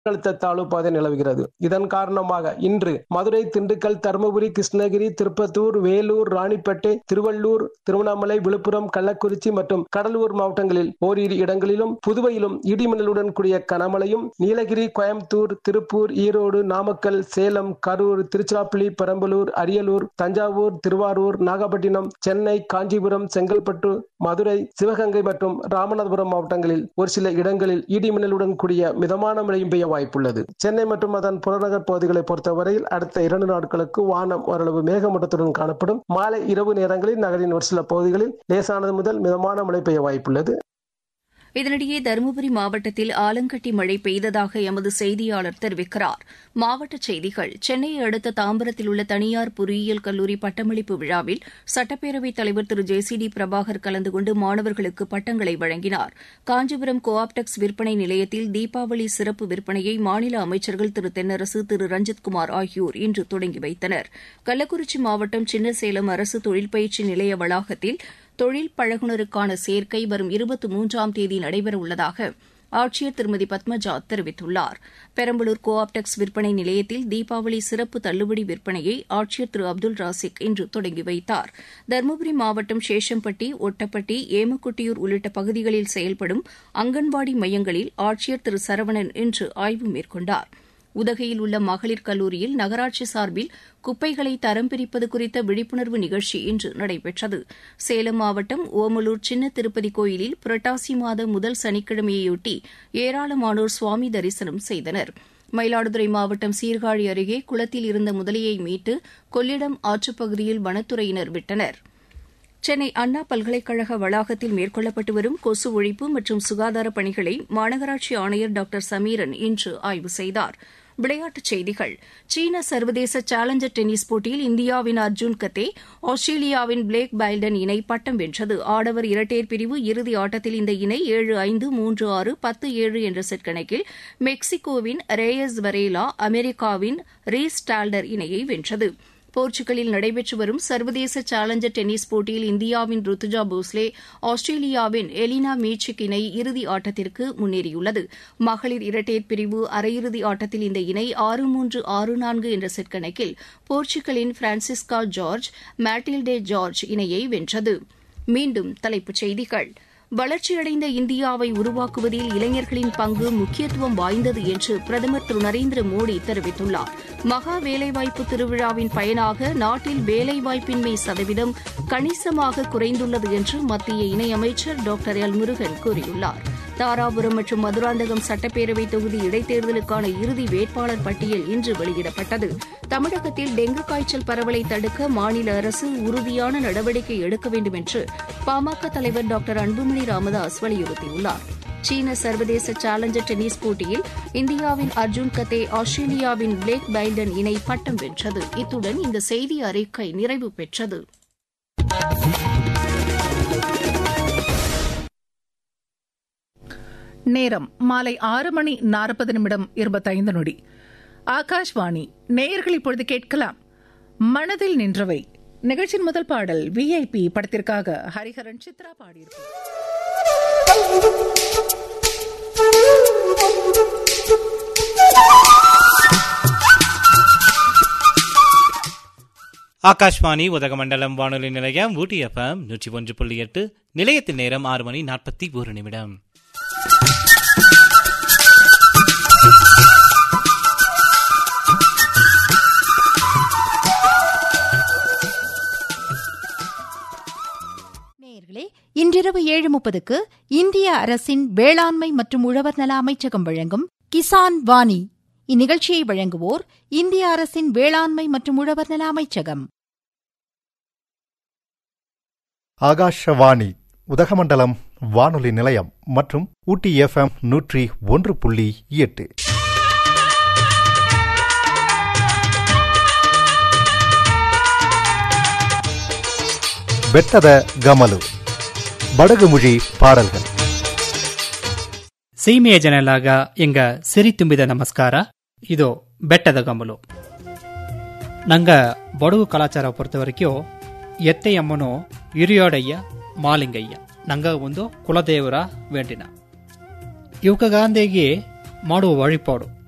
காற்றழுத்த தாழ்வு பாதை நிலவுகிறது இதன் காரணமாக இன்று மதுரை திண்டுக்கல் தருமபுரி கிருஷ்ணகிரி திருப்பத்தூர் வேலூர் ராணிப்பேட்டை திருவள்ளூர் திருவண்ணாமலை விழுப்புரம் கள்ளக்குறிச்சி மற்றும் கடலூர் மாவட்டங்களில் ஓரிரு இடங்களிலும் புதுவையிலும் இடிமின்னலுடன் கூடிய கனமழையும் நீலகிரி கோயம்புத்தூர் திருப்பூர் ஈரோடு நாமக்கல் சேலம் கரூர் திருச்சிராப்பள்ளி பெரம்பலூர் அரியலூர் தஞ்சாவூர் திருவாரூர் நாகப்பட்டினம் சென்னை காஞ்சிபுரம் செங்கல்பட்டு மதுரை சிவகங்கை மற்றும் ராமநாதபுரம் மாவட்டங்களில் ஒரு சில இடங்களில் இடிமின்னலுடன் கூடிய மிதமான மழையும் பெய்ய வாய்ப்புள்ளது சென்னை மற்றும் அதன் புறநகர் பகுதிகளை பொறுத்தவரையில் அடுத்த இரண்டு நாட்களுக்கு வானம் ஓரளவு மேகமூட்டத்துடன் காணப்படும் மாலை இரவு நேரங்களில் நகரின் ஒரு சில பகுதிகளில் லேசானது முதல் மிதமான மழை பெய்ய வாய்ப்புள்ளது இதனிடையே தருமபுரி மாவட்டத்தில் ஆலங்கட்டி மழை பெய்ததாக எமது செய்தியாளர் தெரிவிக்கிறார் மாவட்டச் செய்திகள் சென்னையை அடுத்த தாம்பரத்தில் உள்ள தனியார் பொறியியல் கல்லூரி பட்டமளிப்பு விழாவில் சட்டப்பேரவைத் தலைவர் Thiru J C D Prabhakar கலந்து கொண்டு மாணவர்களுக்கு பட்டங்களை வழங்கினார் காஞ்சிபுரம் கோஆப்டெக்ஸ் விற்பனை நிலையத்தில் தீபாவளி சிறப்பு விற்பனையை மாநில அமைச்சர்கள் திரு தென்னரசு திரு ரஞ்சித்குமார் ஆகியோர் இன்று தொடங்கி வைத்தனர் கள்ளக்குறிச்சி மாவட்டம் சின்னசேலம் அரசு தொழில் பயிற்சி நிலைய வளாகத்தில் தொழில் பழகுனருக்கான சேர்க்கை வரும் இருபத்தி மூன்றாம் தேதி நடைபெறவுள்ளதாக ஆட்சியர் திருமதி பத்மஜா தெரிவித்துள்ளார் பெரம்பலூர் கோஆப்டெக்ஸ் விற்பனை நிலையத்தில் தீபாவளி சிறப்பு தள்ளுபடி விற்பனையை ஆட்சியர் திரு அப்துல் ராசிக் இன்று தொடங்கி வைத்தார் தருமபுரி மாவட்டம் சேஷம்பட்டி ஒட்டப்பட்டி ஏமக்குட்டியூர் உள்ளிட்ட பகுதிகளில் செயல்படும் அங்கன்வாடி மையங்களில் ஆட்சியர் திரு சரவணன் இன்று ஆய்வு மேற்கொண்டாா் உதகையில் உள்ள மகளிர் கல்லூரியில் நகராட்சி சார்பில் குப்பைகளை தரம் பிரிப்பது குறித்த விழிப்புணர்வு நிகழ்ச்சி இன்று நடைபெற்றது சேலம் மாவட்டம் ஓமலூர் சின்ன திருப்பதி கோயிலில் புரட்டாசி மாத முதல் சனிக்கிழமையொட்டி ஏராளமானோர் சுவாமி தரிசனம் செய்தனர் மயிலாடுதுறை மாவட்டம் சீர்காழி அருகே குளத்தில் இருந்த முதலையை மீட்டு கொள்ளிடம் ஆற்றுப்பகுதியில் வனத்துறையினர் விட்டனா் சென்னை அண்ணா பல்கலைக்கழக வளாகத்தில் மேற்கொள்ளப்பட்டு வரும் கொசு ஒழிப்பு மற்றும் சுகாதார பணிகளை மாநகராட்சி ஆணையர் டாக்டர் சமீரன் இன்று ஆய்வு செய்தார் விளையாட்டுச் செய்திகள் சீன சர்வதேச சேலஞ்சர் டென்னிஸ் போட்டியில் இந்தியாவின் அர்ஜுன் கத்தே ஆஸ்திரேலியாவின் பிளேக் பைல்டன் இணை பட்டம் வென்றது ஆடவர் இரட்டையர் பிரிவு இறுதி ஆட்டத்தில் இந்த இணை ஏழு ஐந்து மூன்று ஆறு பத்து ஏழு என்ற செட் கணக்கில் மெக்சிகோவின் ரேயஸ் வரேலா அமெரிக்காவின் ரீஸ் டால்டர் இணையை வென்றது போர்ச்சுகலில் நடைபெற்று வரும் சர்வதேச சேலஞ்சர் டென்னிஸ் போட்டியில் இந்தியாவின் ருத்துஜா போஸ்லே ஆஸ்திரேலியாவின் எலினா மீச்சிக் இணை இறுதி ஆட்டத்திற்கு முன்னேறியுள்ளது மகளிர் இரட்டையர் பிரிவு அரையிறுதி ஆட்டத்தில் இந்த இணை ஆறு மூன்று ஆறு நான்கு என்ற செட் கணக்கில் போர்ச்சுகலின் பிரான்சிஸ்கா ஜார்ஜ் மேட்டில்டே ஜார்ஜ் இணையை வென்றது மீண்டும் தலைப்புச் செய்திகள் வளர்ச்சியடைந்த இந்தியாவை உருவாக்குவதில் இளைஞர்களின் பங்கு முக்கியத்துவம் வாய்ந்தது என்று பிரதமர் திரு நரேந்திர மோடி தெரிவித்துள்ளார் மகா வேலைவாய்ப்பு திருவிழாவின் பயனாக நாட்டில் வேலைவாய்ப்பின்மை சதவீதம் கணிசமாக குறைந்துள்ளது என்று மத்திய இணையமைச்சர் டாக்டர் எல் முருகன் கூறியுள்ளார் தாராபுரம் மற்றும் மதுராந்தகம் சட்டப்பேரவை தொகுதி இடைத்தேர்தலுக்கான இறுதி வேட்பாளர் பட்டியல் இன்று வெளியிடப்பட்டது தமிழகத்தில் டெங்கு காய்ச்சல் பரவலை தடுக்க மாநில அரசு உறுதியான நடவடிக்கை எடுக்க வேண்டும் என்று பாமக தலைவர் டாக்டர் அன்புமணி ராமதாஸ் வலியுறுத்தியுள்ளார் சீன சர்வதேச சேலஞ்சர் டென்னிஸ் போட்டியில் இந்தியாவின் அர்ஜுன் கத்தே ஆஸ்திரேலியாவின் பிளேக் பைல்டன் இணை பட்டம் வென்றது இத்துடன் இந்த செய்தி அறிக்கை நிறைவு பெற்றது நேரம் மாலை ஆறு மணி நாற்பது நிமிடம் இருபத்தைந்து நொடி ஆகாஷ்வாணி நேயர்கள் இப்பொழுது கேட்கலாம் மனதில் நின்றவை நிகழ்ச்சியின் முதல் பாடல் விஐபி படத்திற்காக ஹரிஹரன் சித்ரா பாடியிருப்பார் ஆகாஷ்வாணி உதகமண்டலம் வானொலி நிலையம் ஊட்டி எஃப்எம் நூற்றி ஒன்று புள்ளி எட்டு நிலையத்தின் நேரம் ஆறு மணி நாற்பத்தி ஒரு நிமிடம் நேயர்களே இன்றிரவு ஏழு முப்பதுக்கு இந்திய அரசின் வேளாண்மை மற்றும் உழவர் நல அமைச்சகம் வழங்கும் கிசான் வாணி இந்நிகழ்ச்சியை வழங்குவோர் இந்திய அரசின் வேளாண்மை மற்றும் உழவர் நல அமைச்சகம் ஆகாஷவாணி உதகமண்டலம் வானொலி நிலையம் மற்றும் ஊட்டி எஃப்எம் நூற்றி ஒன்று புள்ளி எட்டு ಬೆಟ್ಟದ ಗಮಲು ಬಡಗುಮುಳಿ ಪಾಡಲ್ಗಳು ಸೀಮೆಯ ಜನಲಾಗ ಎಂಗ ಸಿರಿ ತುಂಬಿದ ನಮಸ್ಕಾರ ಇದು ಬೆಟ್ಟದ ಗಮಲು ನಂಗ ಬಡಗು ಕಲಾಚಾರ பொறுத்த வரைக்கும் ಎತ್ತೆ ಅಮ್ಮನು ಹಿರಿಯೋಡಯ್ಯ ಮಾಲಿಂಗಯ್ಯ ನಂಗ ಒಂದು ಕುಲದೇವರ ವೇಂಟಿನ ಇವಕ ಗಾಂಧಿಗೆ ಮಾಡುವ ವழிಪಾಡು